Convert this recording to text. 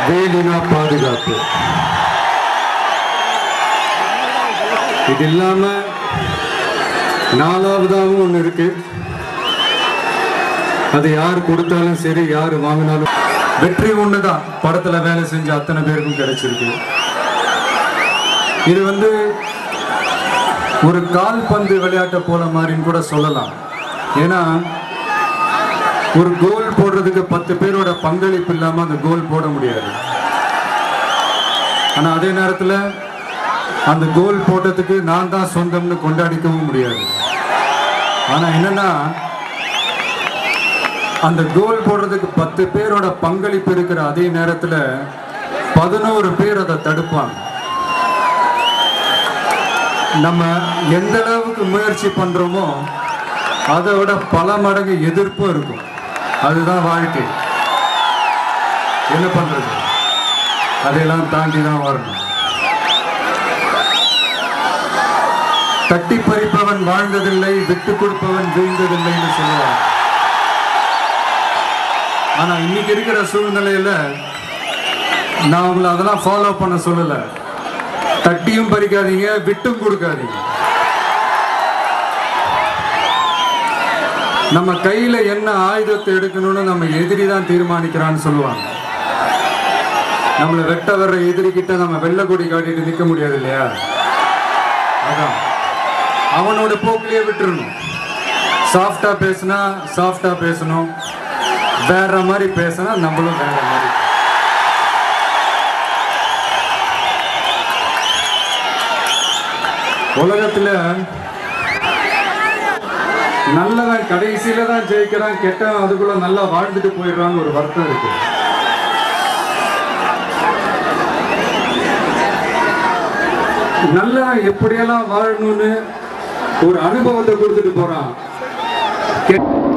வேலினா பாதுகாப்பு இது இல்லாம நாலாவதாகவும் ஒன்று இருக்கு அது யார் கொடுத்தாலும் சரி யார் வாங்கினாலும் வெற்றி ஒண்ணுதான் படத்துல வேலை செஞ்ச அத்தனை பேருக்கும் கிடைச்சிருக்கு இது வந்து ஒரு கால்பந்து விளையாட்டை போல மாதிரின்னு கூட சொல்லலாம் ஏன்னா ஒரு கோல் போடுறதுக்கு பத்து பேரோட பங்களிப்பு இல்லாம அந்த கோல் போட முடியாது ஆனா அதே நேரத்துல அந்த கோல் போட்டதுக்கு நான் தான் சொந்தம்னு கொண்டாடிக்கவும் முடியாது ஆனா என்னன்னா அந்த கோல் போடுறதுக்கு பத்து பேரோட பங்களிப்பு இருக்கிற அதே நேரத்துல பதினோரு பேர் அதை தடுப்பாங்க நம்ம எந்த அளவுக்கு முயற்சி பண்றோமோ அதை விட பல மடங்கு எதிர்ப்பும் இருக்கும் அதுதான் வாழ்க்கை என்ன பண்றது அதையெல்லாம் தாண்டி தான் வரணும் தட்டி பறிப்பவன் வாழ்ந்ததில்லை விட்டு கொடுப்பவன் வீழ்ந்ததில்லைன்னு சொல்லுவாங்க ஆனா இன்னைக்கு இருக்கிற சூழ்நிலையில நான் உங்களை அதெல்லாம் ஃபாலோ பண்ண சொல்லல தட்டியும் பறிக்காதீங்க விட்டும் கொடுக்காதீங்க நம்ம கையில என்ன ஆயுதத்தை எடுக்கணும்னு நம்ம எதிரி தான் தீர்மானிக்கிறான்னு சொல்லுவாங்க நம்மளை வெட்ட வர்ற எதிரி கிட்ட நம்ம வெள்ளை கொடி காட்டிட்டு நிக்க முடியாது இல்லையா அதான் அவனோட போக்கிலேயே விட்டுறணும் சாஃப்டா பேசினா சாஃப்டா பேசணும் வேற மாதிரி பேசினா நம்மளும் வேற மாதிரி உலகத்துல நல்லவன் கடைசியில தான் ஜெயிக்கிறான் கெட்டவன் அதுக்குள்ள நல்லா வாழ்ந்துட்டு போயிடுறான்னு ஒரு வருத்தம் இருக்கு நல்லா எப்படியெல்லாம் வாழணும்னு ஒரு அனுபவத்தை கொடுத்துட்டு போறான் கெ-